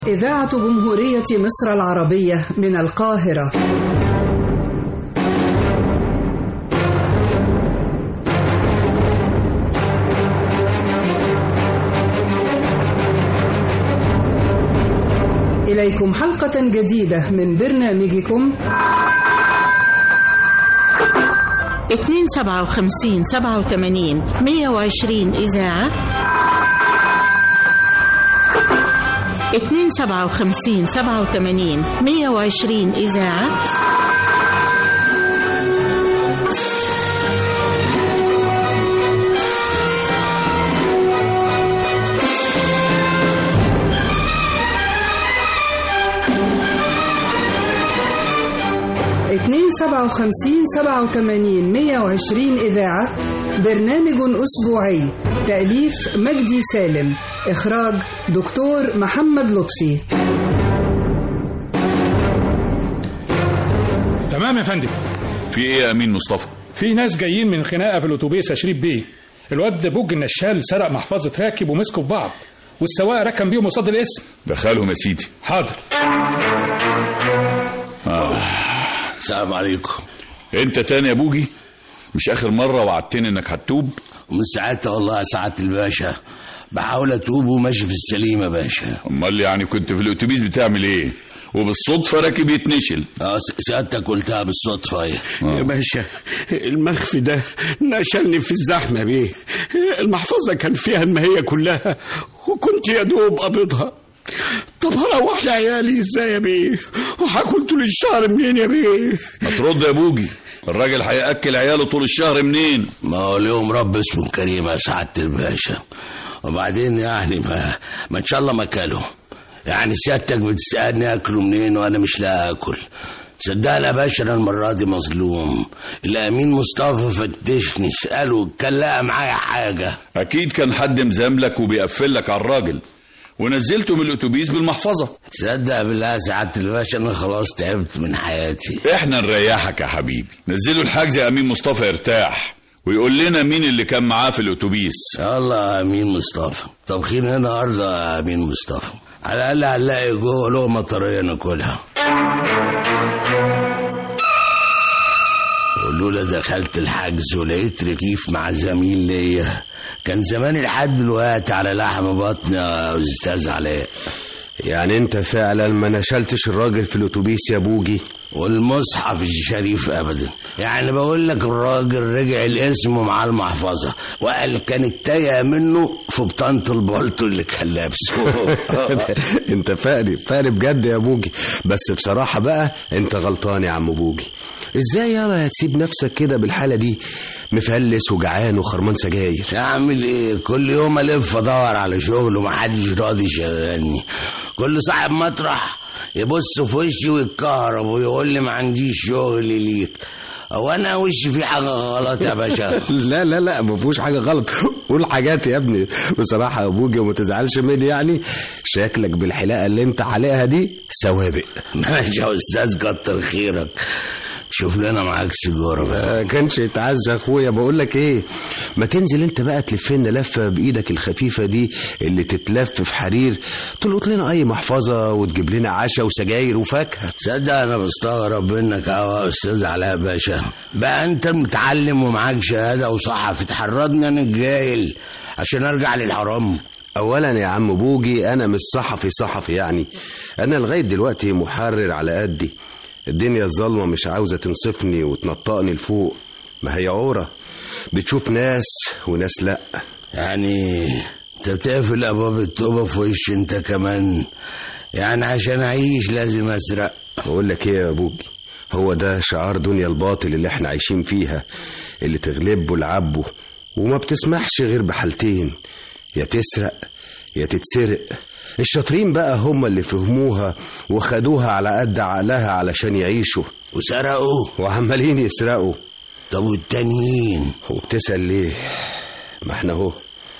إذاعة جمهورية مصر العربية من القاهرة إليكم حلقة جديدة من برنامجكم اتنين سبعة وخمسين سبعة وثمانين مية وعشرين إذاعة اتنين سبعة وخمسين سبعة وثمانين مية وعشرين إذاعة اتنين سبعة وخمسين سبعة وثمانين مية وعشرين إذاعة برنامج أسبوعي تأليف مجدي سالم إخراج دكتور محمد لطفي تمام يا فندم في ايه يا امين مصطفى في ناس جايين من خناقه في الاتوبيس يا شريف بيه الواد بوج النشال سرق محفظه راكب ومسكوا في بعض والسواق ركن بيهم قصاد الاسم دخلهم يا سيدي حاضر آه. السلام عليكم انت تاني يا بوجي مش اخر مره وعدتني انك هتتوب ومن ساعتها والله يا سعاده الباشا بحاول اتوب وماشي في السليم يا باشا امال يعني كنت في الاتوبيس بتعمل ايه وبالصدفه راكب يتنشل اه س- سعادتك قلتها بالصدفه ايه يا باشا المخفي ده نشلني في الزحمة بيه المحفظة كان فيها الماهية كلها وكنت يا دوب قبضها طب هروح لعيالي ازاي يا بيه وهاكل طول الشهر منين يا بيه ما ترد يا بوجي الراجل هياكل عياله طول الشهر منين ما هو اليوم رب اسمه كريم يا سعاده الباشا وبعدين يعني ما, ما ان شاء الله ما كلوا يعني سيادتك بتسالني اكله منين وانا مش لا اكل صدقني يا باشا انا المره دي مظلوم الامين مصطفى فتشني اساله كان لقى معايا حاجه اكيد كان حد مزاملك وبيقفل لك على الراجل ونزلته من الاتوبيس بالمحفظه تصدق بالله يا سعاده الباشا انا خلاص تعبت من حياتي احنا نريحك يا حبيبي نزلوا الحجز يا امين مصطفى يرتاح ويقول لنا مين اللي كان معاه في الاتوبيس يلا يا امين مصطفى طبخين هنا ارض يا امين مصطفى على الاقل هنلاقي جوه لقمه طريه ناكلها ولولا دخلت الحجز ولقيت رغيف مع زميل ليا كان زماني لحد دلوقتي على لحم بطني يا استاذ علاء يعني انت فعلا ما نشلتش الراجل في الاتوبيس يا بوجي والمصحف الشريف ابدا يعني بقول لك الراجل رجع الاسم مع المحفظه وقال كانت تايه منه في بطانه البولتو اللي كان لابسه انت فقري فقري بجد يا بوجي بس بصراحة بقى انت غلطان يا عم بوجي ازاي يالا تسيب نفسك كده بالحالة دي مفلس وجعان وخرمان سجاير اعمل ايه كل يوم الف ادور على شغل ومحدش راضي يشغلني كل صاحب مطرح يبص في وشي ويتكهرب ويقول لي ما عنديش شغل ليك هو انا وشي في حاجه غلط يا باشا لا لا لا ما فيهوش حاجة غلط قول حاجات يا ابني بصراحة يا بوجي وما تزعلش مني يعني شكلك بالحلاقة اللي انت حالقها دي سوابق ماشي يا استاذ كتر خيرك شوف لنا معاك سيجاره بقى ما كانش يتعز يا اخويا بقول لك ايه ما تنزل انت بقى تلف لنا لفه بايدك الخفيفه دي اللي تتلف في حرير تلقط لنا اي محفظه وتجيب لنا عشا وسجاير وفاكهه تصدق انا بستغرب منك أوي يا استاذ علاء باشا بقى انت متعلم ومعاك شهاده وصحفي تحرضني انا الجاهل عشان ارجع للحرام اولا يا عم بوجي انا مش صحفي صحفي يعني انا لغايه دلوقتي محرر على قدي الدنيا الظلمه مش عاوزه تنصفني وتنطقني لفوق ما هي عوره بتشوف ناس وناس لا يعني انت بتقفل ابواب التوبه في وش انت كمان يعني عشان اعيش لازم اسرق بقول لك ايه يا بوجي هو ده شعار دنيا الباطل اللي احنا عايشين فيها اللي تغلبه العبه وما بتسمحش غير بحالتين يا تسرق يا تتسرق الشاطرين بقى هم اللي فهموها وخدوها على قد عقلها علشان يعيشوا وسرقوا وعمالين يسرقوا طب والتانيين وبتسأل ليه ما احنا اهو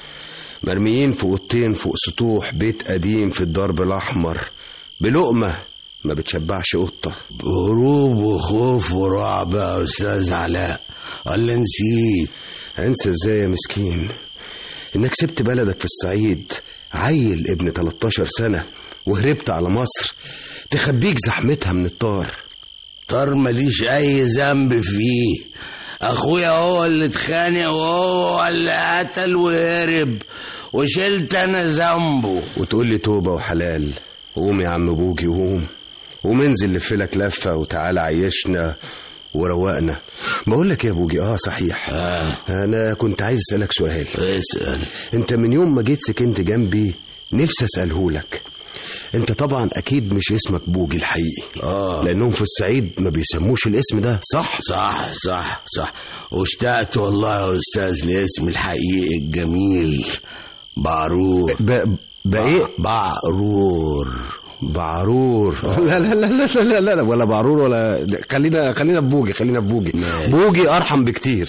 مرميين في اوضتين فوق سطوح بيت قديم في الدرب الاحمر بلقمه ما بتشبعش قطه هروب وخوف ورعب يا استاذ علاء ولا نسيت انسى ازاي يا مسكين انك سبت بلدك في الصعيد عيل ابن 13 سنة وهربت على مصر تخبيك زحمتها من الطار طار ماليش اي ذنب فيه اخويا هو اللي اتخانق وهو اللي قتل وهرب وشلت انا ذنبه وتقول لي توبة وحلال قوم يا عم بوجي قوم قوم انزل لفلك لفة وتعالى عيشنا وروقنا بقول لك يا بوجي اه صحيح آه. انا كنت عايز اسالك سؤال اسال انت من يوم ما جيت سكنت جنبي نفسي اساله لك انت طبعا اكيد مش اسمك بوجي الحقيقي اه لانهم في الصعيد ما بيسموش الاسم ده صح صح صح صح واشتقت والله يا استاذ لاسم الحقيقي الجميل بعرور ب... بايه بعرور بعرور لا لا لا لا لا لا, لا ولا بعرور ولا خلينا خلينا ببوجي خلينا ببوجي ماشي. بوجي ارحم بكتير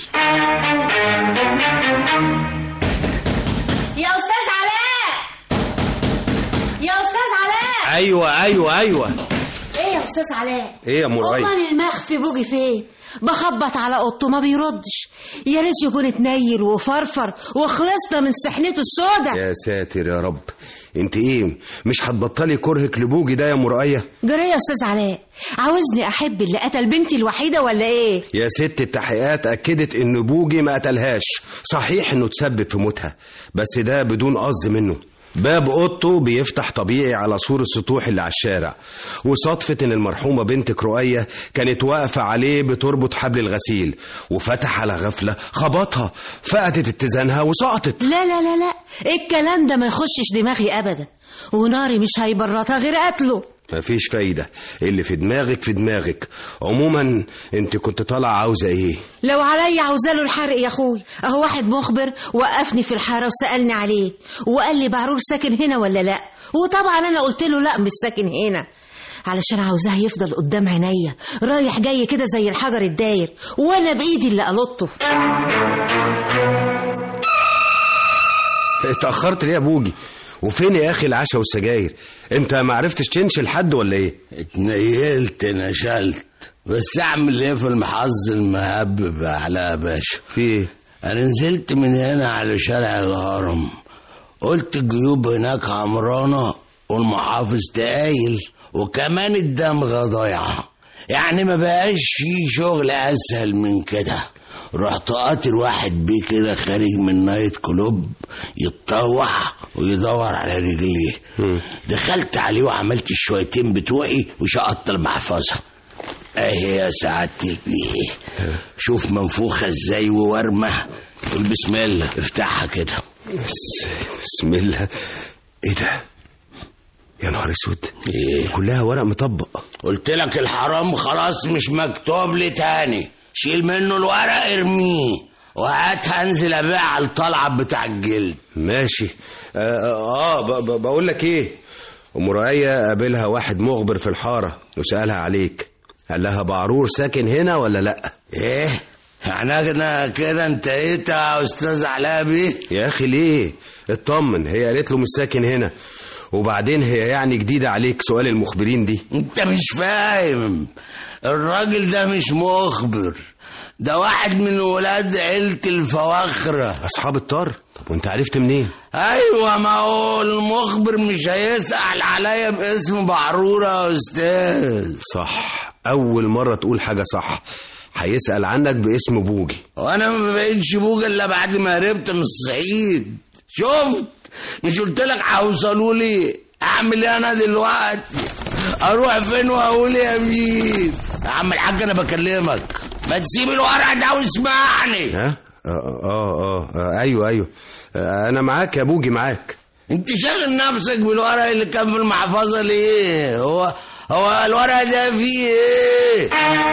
يا استاذ علاء يا استاذ علاء ايوه ايوه ايوه ايه يا استاذ علاء ايه يا مرأي امال المخفي بوجي فين بخبط على اوضته ما بيردش يا ريت يكون اتنيل وفرفر وخلصنا من سحنته السودا يا ساتر يا رب انت ايه مش هتبطلي كرهك لبوجي ده يا مرأية جري يا استاذ علاء عاوزني احب اللي قتل بنتي الوحيده ولا ايه يا ست التحقيقات اكدت ان بوجي ما قتلهاش صحيح انه تسبب في موتها بس ده بدون قصد منه باب اوضته بيفتح طبيعي على سور السطوح اللي على الشارع وصدفة ان المرحومة بنتك رؤية كانت واقفة عليه بتربط حبل الغسيل وفتح على غفلة خبطها فقدت اتزانها وسقطت لا لا لا لا الكلام ده ما يخشش دماغي ابدا وناري مش هيبرطها غير قتله مفيش فايدة اللي في دماغك في دماغك عموما انت كنت طالعة عاوزة ايه لو عليا عاوزاله الحرق يا اخوي اهو واحد مخبر وقفني في الحاره وسالني عليه وقال لي بعرور ساكن هنا ولا لا وطبعا انا قلت له لا مش ساكن هنا علشان عاوزاه يفضل قدام عينيا رايح جاي كده زي الحجر الداير وانا بايدي اللي قلطه اتأخرت ليه يا بوجي وفين يا اخي العشاء والسجاير انت ما عرفتش تنشل حد ولا ايه اتنيلت نشلت بس اعمل ايه في المحظ المهبب على يا باشا في ايه انا نزلت من هنا على شارع الهرم قلت الجيوب هناك عمرانة والمحافظ تقايل وكمان الدمغة ضايعة يعني ما بقاش في شغل اسهل من كده رحت قاتل واحد بيه كده خارج من نايت كلوب يتطوع ويدور على رجليه دخلت عليه وعملت الشويتين بتوعي وشقطت المحفظة اهي يا سعادة البيه شوف منفوخة ازاي وورمة قول بسم الله افتحها كده بس- بسم الله ايه ده يا نهار اسود ايه كلها ورق مطبق قلت لك الحرام خلاص مش مكتوب لي تاني شيل منه الورق ارميه وهات هنزل ابيع على الطلعه بتاع الجلد ماشي اه, آه ب- ب- بقول لك ايه ام رؤية قابلها واحد مخبر في الحارة وسألها عليك قال لها بعرور ساكن هنا ولا لا ايه يعني انا كده انتهيت يا استاذ علاء بيه يا اخي ليه اطمن هي قالت له مش ساكن هنا وبعدين هي يعني جديدة عليك سؤال المخبرين دي انت مش فاهم الراجل ده مش مخبر ده واحد من ولاد عيلة الفواخرة اصحاب الطار طب وانت عرفت منين ايوه ما هو المخبر مش هيسأل عليا باسم بعرورة يا استاذ صح اول مرة تقول حاجة صح هيسأل عنك باسم بوجي وانا ما بقتش بوجه الا بعد ما هربت من الصعيد شفت مش قلت لك هوصلوا لي اعمل ايه انا دلوقتي اروح فين واقول يا مين يا عم الحاج انا بكلمك ما تسيب الورق ده واسمعني ها آه, آه, آه, اه ايوه ايوه آه انا معاك يا بوجي معاك انت شاغل نفسك بالورق اللي كان في المحفظه ليه هو هو الورق ده فيه ايه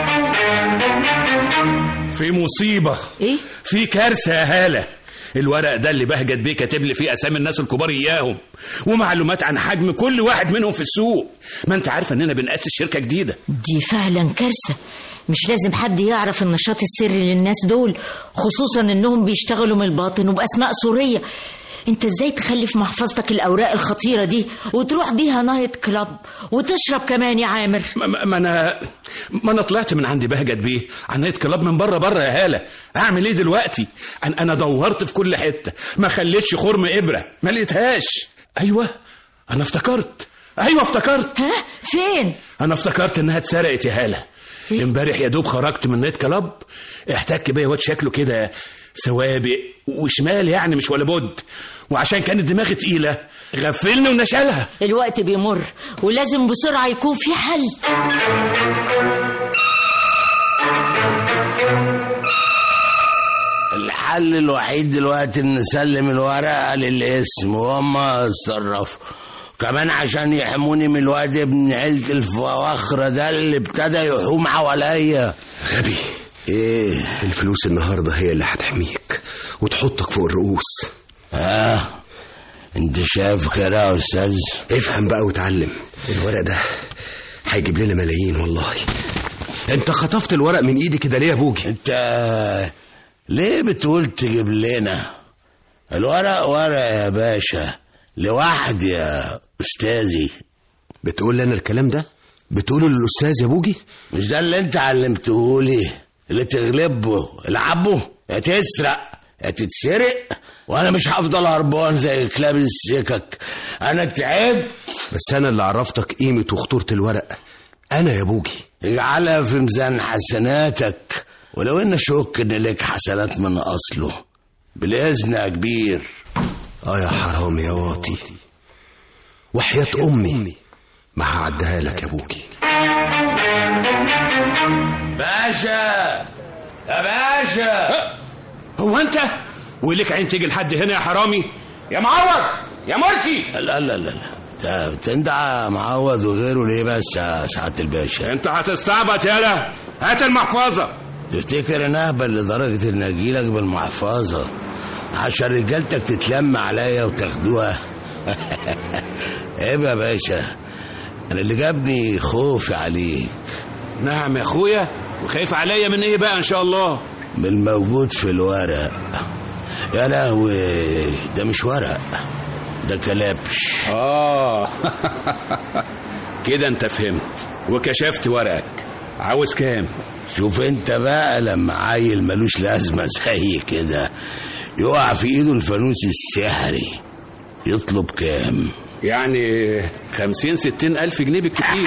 في مصيبة ايه في كارثة يا هالة الورق ده اللي بهجت بيه كاتب لي فيه اسامي الناس الكبار اياهم ومعلومات عن حجم كل واحد منهم في السوق ما انت عارفه اننا بنأسس شركه جديده دي فعلا كارثة مش لازم حد يعرف النشاط السري للناس دول خصوصا انهم بيشتغلوا من الباطن وباسماء سورية انت ازاي تخلي في محفظتك الاوراق الخطيرة دي وتروح بيها نايت كلاب وتشرب كمان يا عامر ما, ما- ما انا ما انا طلعت من عند بهجت بيه على نايت كلاب من بره بره يا هاله اعمل ايه دلوقتي انا انا دورت في كل حته ما خليتش خرم ابره ما لقيتهاش ايوه انا افتكرت ايوه افتكرت ها فين انا افتكرت انها اتسرقت يا هاله امبارح يا دوب خرجت من نايت كلاب احتك بيا واد شكله كده سوابق وشمال يعني مش ولا بد وعشان كانت دماغي تقيله غفلني ونشالها الوقت بيمر ولازم بسرعة يكون في حل الحل الوحيد دلوقتي ان نسلم الورقه للاسم وهم يتصرفوا كمان عشان يحموني من الواد ابن عيلة الفواخرة ده اللي ابتدى يحوم حواليا غبي ايه الفلوس النهارده هي اللي هتحميك وتحطك فوق الرؤوس اه انت شايف كده يا استاذ افهم بقى وتعلم الورق ده هيجيب لنا ملايين والله انت خطفت الورق من ايدي كده ليه يا بوجي انت ليه بتقول تجيب لنا الورق ورق يا باشا لوحدي يا استاذي بتقول لي انا الكلام ده بتقوله للاستاذ يا بوجي مش ده اللي انت علمتهولي اللي تغلبه العبه يا تسرق يا تتسرق وانا مش هفضل هربان زي كلاب السكك انا تعبت بس انا اللي عرفتك قيمه وخطوره الورق انا يا بوجي اجعلها في ميزان حسناتك ولو ان اشك ان لك حسنات من اصله بالاذن يا كبير اه يا حرام يا واطي وحياة أمي ما هعديها لك يا بوجي باشا يا باشا هو انت ولك عين تيجي لحد هنا يا حرامي يا معوض يا مرسي لا لا لا لا تندع معوض وغيره ليه بس يا سعاده الباشا انت هتستعبط يالا هات المحفظه تفتكر ان اهبل لدرجه ان اجيلك بالمحفظه عشان رجالتك تتلم عليا وتاخدوها عيب يا باشا انا اللي جابني خوفي عليك نعم يا اخويا وخايف عليا من ايه بقى ان شاء الله من الموجود في الورق يا لهوي ده مش ورق ده كلبش اه كده انت فهمت وكشفت ورقك عاوز كام شوف انت بقى لما عيل ملوش لازمه زي كده يقع في ايده الفانوس السحري يطلب كام يعني خمسين ستين ألف جنيه بالكتير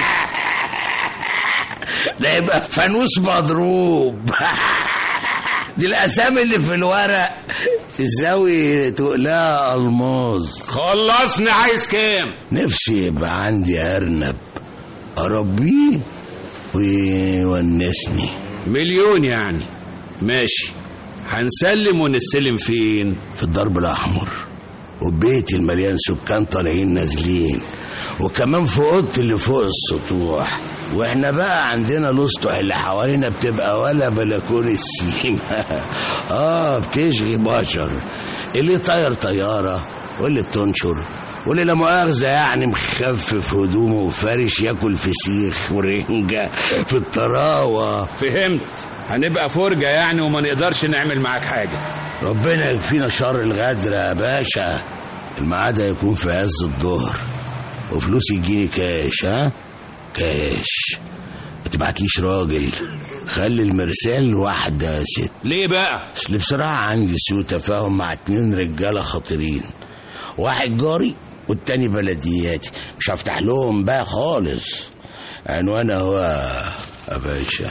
ده يبقى فانوس مضروب دي الاسامي اللي في الورق تساوي تقلها الماظ خلصني عايز كام نفسي يبقى عندي ارنب اربيه ويونسني مليون يعني ماشي هنسلم ونستلم فين في الضرب الاحمر وبيتي المليان سكان طالعين نازلين وكمان في اوضتي اللي فوق السطوح واحنا بقى عندنا الاسطح اللي حوالينا بتبقى ولا بلكون السيما اه بتشغي بشر اللي طاير طياره واللي بتنشر واللي لا مؤاخذة يعني مخفف هدومه وفارش ياكل فسيخ ورنجة في الطراوة فهمت هنبقى فرجة يعني وما نقدرش نعمل معاك حاجة ربنا يكفينا شر الغدر يا باشا الميعاد هيكون في عز الظهر وفلوس يجيني كاش ها كاش ما تبعتليش راجل خلي المرسال واحدة يا ست ليه بقى اصل بصراحة عندي سوء تفاهم مع اتنين رجالة خطيرين واحد جاري والتاني بلدياتي مش هفتح لهم بقى خالص عنوان هو يا باشا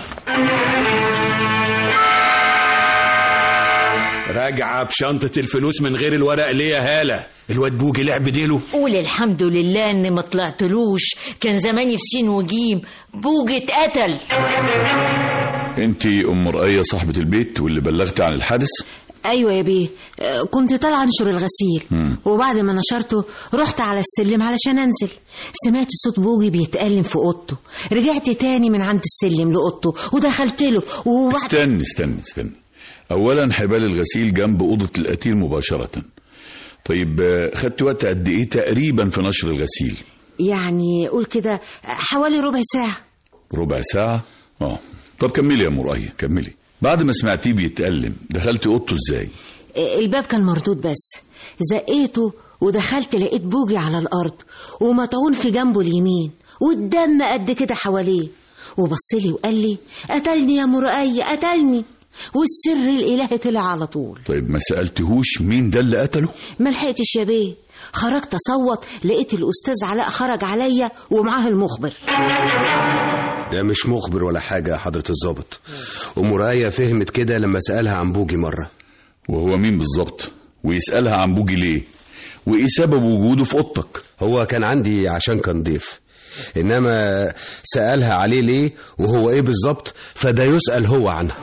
راجعة بشنطة الفلوس من غير الورق ليه يا هالة الواد بوجي لعب ديله قول الحمد لله اني ما طلعتلوش كان زماني في سين وجيم بوجي اتقتل انت ام رقية صاحبة البيت واللي بلغت عن الحادث ايوه يا بيه آه، كنت طالعه انشر الغسيل مم. وبعد ما نشرته رحت على السلم علشان انزل سمعت صوت بوجي بيتألم في اوضته رجعت تاني من عند السلم لاوضته ودخلت له وبعد استني استني استني اولا حبال الغسيل جنب اوضه القتيل مباشره طيب آه، خدت وقت قد ايه تقريبا في نشر الغسيل يعني قول كده حوالي ربع ساعه ربع ساعه اه طب كملي يا مرأية كملي بعد ما سمعتيه بيتألم دخلت اوضته ازاي آه، الباب كان مردود بس زقيته ودخلت لقيت بوجي على الارض ومطعون في جنبه اليمين والدم قد كده حواليه وبصلي وقال لي قتلني يا مرقية قتلني والسر الإلهي طلع على طول طيب ما سألتهوش مين ده اللي قتله ما لحقتش يا بيه خرجت اصوت لقيت الاستاذ علاء خرج عليا ومعاه المخبر ده مش مخبر ولا حاجة يا حضرة الضابط ومرايا فهمت كده لما سألها عن بوجي مرة وهو مين بالظبط ويسألها عن بوجي ليه وإيه سبب وجوده في أوضتك هو كان عندي عشان كان ضيف إنما سألها عليه ليه وهو إيه بالظبط فده يسأل هو عنها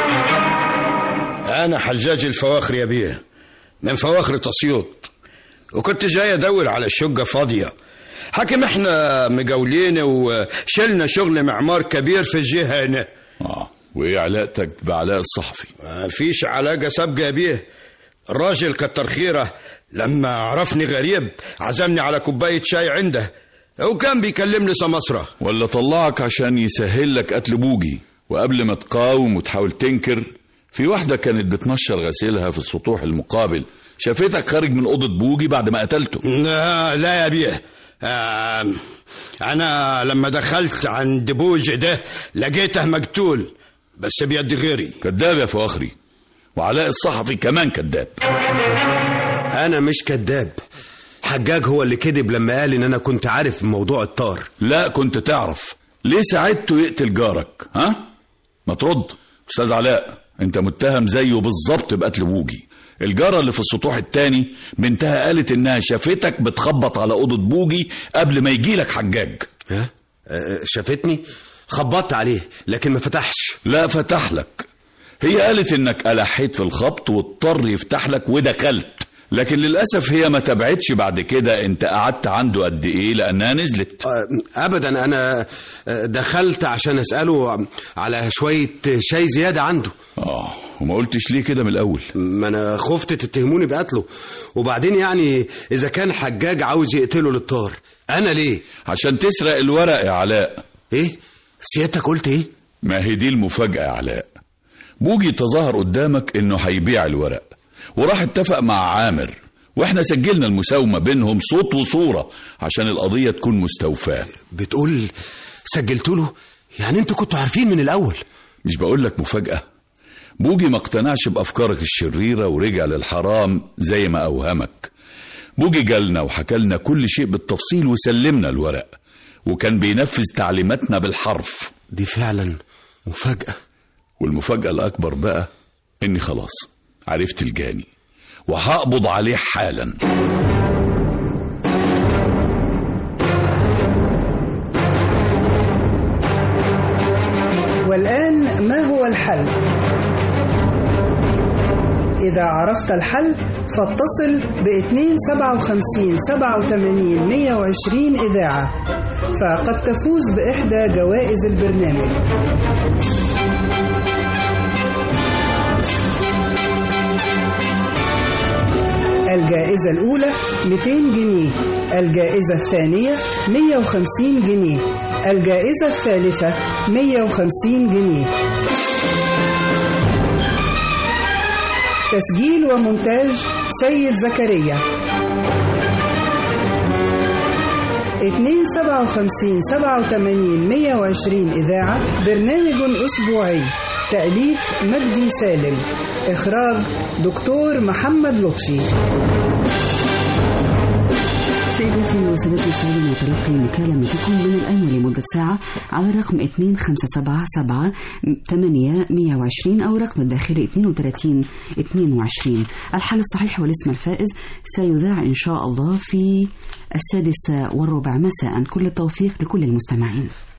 أنا حجاج الفواخر يا بيه من فواخر أسيوط وكنت جاي أدور على شقة فاضية حكم احنا مجاولين وشلنا شغل معمار كبير في الجهة هنا آه وإيه علاقتك بعلاء الصحفي ما فيش علاقة سابقة يا بيه الراجل كتر خيره لما عرفني غريب عزمني على كوباية شاي عنده وكان بيكلمني سمسرة ولا طلعك عشان يسهل لك قتل بوجي وقبل ما تقاوم وتحاول تنكر في واحدة كانت بتنشر غسيلها في السطوح المقابل شافتك خارج من أوضة بوجي بعد ما قتلته لا, لا يا بيه آه أنا لما دخلت عند بوجي ده لقيته مقتول بس بيد غيري كذاب يا فواخري وعلاء الصحفي كمان كذاب أنا مش كذاب حجاج هو اللي كذب لما قال إن أنا كنت عارف موضوع الطار لا كنت تعرف ليه ساعدته يقتل جارك ها ما ترد أستاذ علاء أنت متهم زيه بالظبط بقتل بوجي الجارة اللي في السطوح التاني بنتها قالت إنها شافتك بتخبط على أوضة بوجي قبل ما يجيلك حجاج ها أه، شافتني خبطت عليه لكن ما فتحش لا فتح لك هي قالت إنك ألحيت في الخبط واضطر يفتح لك ودخلت لكن للأسف هي ما تبعتش بعد كده انت قعدت عنده قد ايه لأنها نزلت أه، أبدا أنا أه، دخلت عشان أسأله على شوية شاي زيادة عنده اه وما قلتش ليه كده من الأول ما أنا خفت تتهموني بقتله وبعدين يعني إذا كان حجاج عاوز يقتله للطار أنا ليه عشان تسرق الورق يا علاء إيه سيادتك قلت إيه ما هي دي المفاجأة يا علاء بوجي تظاهر قدامك انه هيبيع الورق وراح اتفق مع عامر واحنا سجلنا المساومة بينهم صوت وصورة عشان القضية تكون مستوفاة بتقول سجلتوا له يعني انتوا كنتوا عارفين من الأول مش بقول لك مفاجأة بوجي ما اقتنعش بأفكارك الشريرة ورجع للحرام زي ما أوهمك بوجي جالنا وحكى لنا كل شيء بالتفصيل وسلمنا الورق وكان بينفذ تعليماتنا بالحرف دي فعلا مفاجأة والمفاجأة الأكبر بقى إني خلاص عرفت الجاني وهقبض عليه حالا والآن ما هو الحل؟ إذا عرفت الحل فاتصل ب 257 87 120 إذاعة فقد تفوز بإحدى جوائز البرنامج الجائزة الأولى 200 جنيه الجائزة الثانية 150 جنيه الجائزة الثالثة 150 جنيه تسجيل ومونتاج سيد زكريا 257 87 120 إذاعة برنامج أسبوعي تأليف مجدي سالم إخراج دكتور محمد لطفي سيداتي وسادتي سعيد متلقي مكالمتكم من الآن ولمدة ساعة على رقم 2577 8 120 أو رقم الداخلي 32 22 الحل الصحيح والاسم الفائز سيذاع إن شاء الله في السادسة والربع مساء كل التوفيق لكل المستمعين